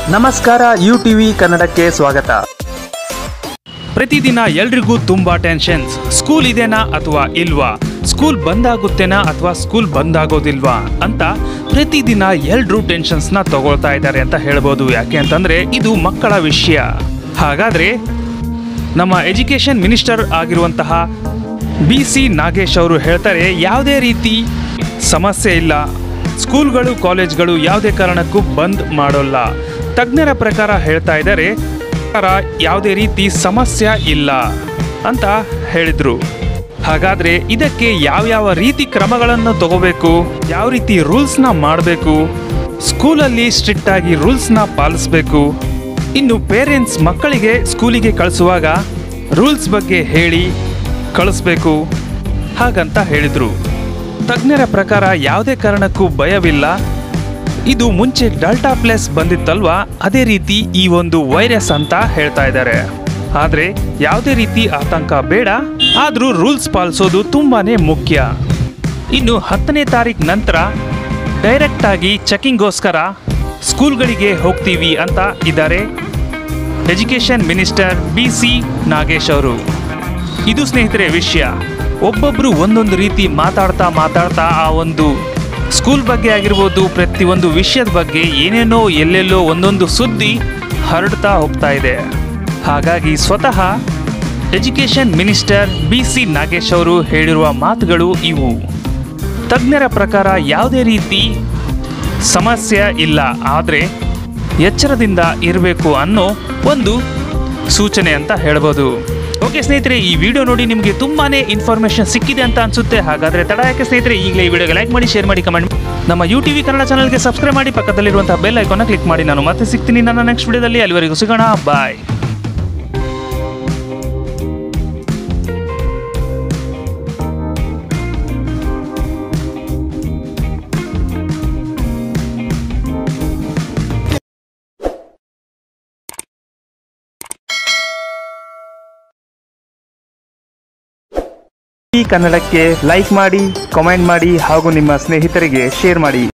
ನಮಸ್ಕಾರ you TV ಕನ್ನಡಕ್ಕೆ ಸ್ವಾಗತ ಪ್ರತಿದಿನ ಎಲ್ರಿಗೂ ತುಂಬಾ ಟೆನ್ಷನ್ಸ್ ಸ್ಕೂಲ್ ಇದೆನಾ ಅಥವಾ ಇಲ್ವಾ ಸ್ಕೂಲ್ ಬಂದಾಗುತ್ತೇನಾ ಅಥವಾ ಸ್ಕೂಲ್ ಬಂದಾಗೋದಿಲ್ವಾ ಅಂತ ಪ್ರತಿದಿನ ಎಲ್ರೂ ಟೆನ್ಷನ್ಸ್ನ ತಗೊಳ್ತಾ ಇದ್ದಾರೆ ಅಂತ ಹೇಳ್ಬೋದು ಯಾಕೆ ಅಂತಂದ್ರೆ ಇದು ಮಕ್ಕಳ ವಿಷಯ ಹಾಗಾದ್ರೆ ನಮ್ಮ ಎಜುಕೇಷನ್ ಮಿನಿಸ್ಟರ್ ಆಗಿರುವಂತಹ ಬಿ ಸಿ ನಾಗೇಶ್ ಅವರು ಹೇಳ್ತಾರೆ ಯಾವುದೇ ರೀತಿ ಸಮಸ್ಯೆ ಇಲ್ಲ ಸ್ಕೂಲ್ಗಳು ಕಾಲೇಜ್ಗಳು ಯಾವುದೇ ಕಾರಣಕ್ಕೂ ಬಂದ್ ಮಾಡೋಲ್ಲ ತಜ್ಞರ ಪ್ರಕಾರ ಹೇಳ್ತಾ ಇದ್ದಾರೆ ಪ್ರಕಾರ ಯಾವುದೇ ರೀತಿ ಸಮಸ್ಯೆ ಇಲ್ಲ ಅಂತ ಹೇಳಿದ್ರು ಹಾಗಾದ್ರೆ ಇದಕ್ಕೆ ಯಾವ್ಯಾವ ರೀತಿ ಕ್ರಮಗಳನ್ನು ತಗೋಬೇಕು ಯಾವ ರೀತಿ ರೂಲ್ಸ್ನ ಮಾಡಬೇಕು ಸ್ಕೂಲಲ್ಲಿ ಸ್ಟ್ರಿಕ್ಟ್ ಆಗಿ ರೂಲ್ಸ್ನ ಪಾಲಿಸಬೇಕು ಇನ್ನು ಪೇರೆಂಟ್ಸ್ ಮಕ್ಕಳಿಗೆ ಸ್ಕೂಲಿಗೆ ಕಳಿಸುವಾಗ ರೂಲ್ಸ್ ಬಗ್ಗೆ ಹೇಳಿ ಕಳಿಸ್ಬೇಕು ಹಾಗಂತ ಹೇಳಿದರು ತಜ್ಞರ ಪ್ರಕಾರ ಯಾವುದೇ ಕಾರಣಕ್ಕೂ ಭಯವಿಲ್ಲ ಇದು ಮುಂಚೆ ಡಾಲ್ಟಾ ಪ್ಲೇಸ್ ಬಂದಿತ್ತಲ್ವಾ ಅದೇ ರೀತಿ ಈ ಒಂದು ವೈರಸ್ ಅಂತ ಹೇಳ್ತಾ ಇದ್ದಾರೆ ಆದರೆ ಯಾವುದೇ ರೀತಿ ಆತಂಕ ಬೇಡ ಆದರೂ ರೂಲ್ಸ್ ಪಾಲಿಸೋದು ತುಂಬಾನೇ ಮುಖ್ಯ ಇನ್ನು ಹತ್ತನೇ ತಾರೀಕು ನಂತರ ಡೈರೆಕ್ಟ್ ಆಗಿ ಚೆಕಿಂಗ್ಗೋಸ್ಕರ ಸ್ಕೂಲ್ಗಳಿಗೆ ಹೋಗ್ತೀವಿ ಅಂತ ಇದ್ದಾರೆ education minister B C Nagesh ಅವರು ಇದು ಸ್ನೇಹಿತರೆ ವಿಷಯ ಒಬ್ಬೊಬ್ರು ಒಂದೊಂದು ರೀತಿ ಮಾತಾಡ್ತಾ ಮಾತಾಡ್ತಾ ಆ ಒಂದು ಸ್ಕೂಲ್ ಬಗ್ಗೆ ಆಗಿರ್ಬೋದು ಪ್ರತಿಯೊಂದು ವಿಷಯದ ಬಗ್ಗೆ ಏನೇನೋ ಎಲ್ಲೆಲ್ಲೋ ಒಂದೊಂದು ಸುದ್ದಿ ಹರಡ್ತಾ ಹೋಗ್ತಾ ಇದೆ ಹಾಗಾಗಿ ಸ್ವತಃ education minister B C Nagesh ಅವರು ಹೇಳಿರುವ ಮಾತುಗಳು ಇವು ತಜ್ಞರ ಪ್ರಕಾರ ಯಾವುದೇ ರೀತಿ ಸಮಸ್ಯೆ ಇಲ್ಲ ಆದರೆ ಎಚ್ಚರದಿಂದ ಇರಬೇಕು ಅನ್ನೋ ಒಂದು ಸೂಚನೆ ಅಂತ ಹೇಳ್ಬೋದು ಓಕೆ ಸ್ನೇಹಿತರೆ ಈ ವಿಡಿಯೋ ನೋಡಿ ನಿಮಗೆ ತುಂಬಾನೇ ಇನ್ಫಾರ್ಮೇಷನ್ ಸಿಕ್ಕಿದೆ ಅಂತ ಅನ್ಸುತ್ತೆ ಹಾಗಾದ್ರೆ ತಡ ಯಾಕೆ ಸ್ನೇಹಿತರೆ ಈಗಲೇ ಈ ವಿಡಿಯೋಗೆ ಲೈಕ್ ಮಾಡಿ ಶೇರ್ ಮಾಡಿ ಕಮೆಂಟ್ ನಮ್ಮ ಯು ಟಿ ವಿ ಕನ್ನಡ ಚಾನಲ್ಗೆ ಸಬ್ಸ್ಕ್ರೈಬ್ ಮಾಡಿ ಪಕ್ಕದಲ್ಲಿರುವಂತಹ ಬೆಲ್ ಐಕಾನ್ನ ಕ್ಲಿಕ್ ಮಾಡಿ ನಾನು ಮತ್ತೆ ಸಿಗ್ತೀನಿ ನನ್ನ ನೆಕ್ಸ್ಟ್ ವಿಡಿಯೋದಲ್ಲಿ ಅಲ್ಲಿವರೆಗೂ ಸಿಗೋಣ ಬಾಯ್ ಈ ಕನ್ನಡಕ್ಕೆ ಲೈಕ್ ಮಾಡಿ ಕಾಮೆಂಟ್ ಮಾಡಿ ಹಾಗೂ ನಿಮ್ಮ ಸ್ನೇಹಿತರಿಗೆ ಶೇರ್ ಮಾಡಿ